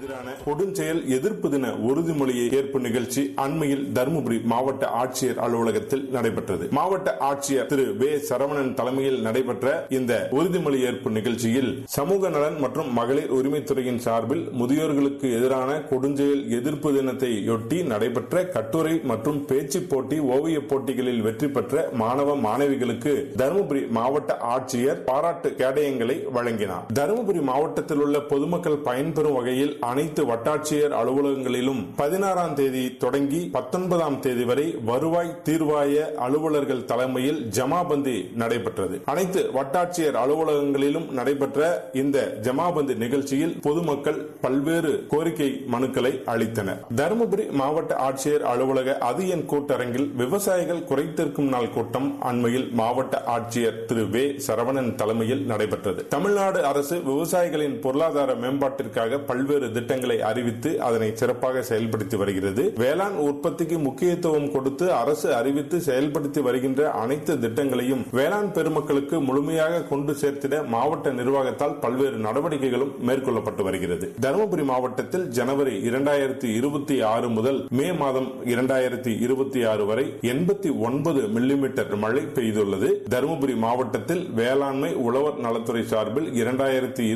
எதிரான கொடுஞ்செயல் எதிர்ப்பு தின உறுதிமொழியை ஏற்பு நிகழ்ச்சி அண்மையில் தருமபுரி மாவட்ட ஆட்சியர் அலுவலகத்தில் நடைபெற்றது மாவட்ட ஆட்சியர் திரு வே சரவணன் தலைமையில் நடைபெற்ற இந்த உறுதிமொழி ஏற்பு நிகழ்ச்சியில் சமூக நலன் மற்றும் மகளிர் உரிமைத்துறையின் சார்பில் முதியோர்களுக்கு எதிரான கொடுஞ்செயல் எதிர்ப்பு தினத்தையொட்டி நடைபெற்ற கட்டுரை மற்றும் பேச்சு போட்டி ஓவிய போட்டிகளில் வெற்றி பெற்ற மாணவ மாணவிகளுக்கு தருமபுரி மாவட்ட ஆட்சியர் பாராட்டு கேடயங்களை வழங்கினார் தருமபுரி மாவட்டத்தில் உள்ள பொதுமக்கள் பயன்பெறும் வகையில் அனைத்து வட்டாட்சியர் அலுவலகங்களிலும் பதினாறாம் தேதி தொடங்கி பத்தொன்பதாம் தேதி வரை வருவாய் தீர்வாய அலுவலர்கள் தலைமையில் ஜமாபந்தி நடைபெற்றது அனைத்து வட்டாட்சியர் அலுவலகங்களிலும் நடைபெற்ற இந்த ஜமாபந்தி நிகழ்ச்சியில் பொதுமக்கள் பல்வேறு கோரிக்கை மனுக்களை அளித்தனர் தருமபுரி மாவட்ட ஆட்சியர் அலுவலக அதியன் கூட்டரங்கில் விவசாயிகள் குறைத்திருக்கும் நாள் கூட்டம் அண்மையில் மாவட்ட ஆட்சியர் திரு வே சரவணன் தலைமையில் நடைபெற்றது தமிழ்நாடு அரசு விவசாயிகளின் பொருளாதார மேம்பாட்டிற்காக பல்வேறு திட்டங்களை அறிவித்து அதனை சிறப்பாக செயல்படுத்தி வருகிறது வேளாண் உற்பத்திக்கு முக்கியத்துவம் கொடுத்து அரசு அறிவித்து செயல்படுத்தி வருகின்ற அனைத்து திட்டங்களையும் வேளாண் பெருமக்களுக்கு முழுமையாக கொண்டு சேர்த்திட மாவட்ட நிர்வாகத்தால் பல்வேறு நடவடிக்கைகளும் மேற்கொள்ளப்பட்டு வருகிறது தருமபுரி மாவட்டத்தில் ஜனவரி இரண்டாயிரத்தி இருபத்தி ஆறு முதல் மே மாதம் இரண்டாயிரத்தி இருபத்தி ஆறு வரை எண்பத்தி ஒன்பது மில்லிமீட்டர் மழை பெய்துள்ளது தருமபுரி மாவட்டத்தில் வேளாண்மை உழவர் நலத்துறை சார்பில் இரண்டாயிரத்தி